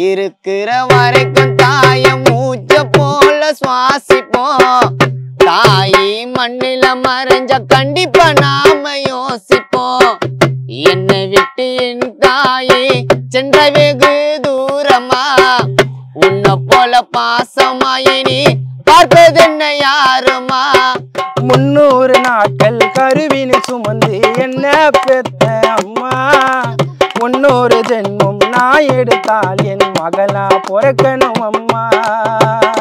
இருக்கிற வரைக்கும் தாய மூச்ச போல சுவாசிப்போம் தாயி மண்ணில மறைஞ்ச கண்டிப்பா நாம யோசிப்போம் என்னை விட்டு என் தாயே சென்ற வெகு தூரமா உன்னை போல பாசமா இனி பார்ப்பதென்ன யாருமா முன்னூறு நாட்கள் கருவினு சுமந்து என்ன பெத்த அம்மா முன்னூறு ஜென்மம் நான் எடுத்தால் என் மகளா பிறக்கணும் அம்மா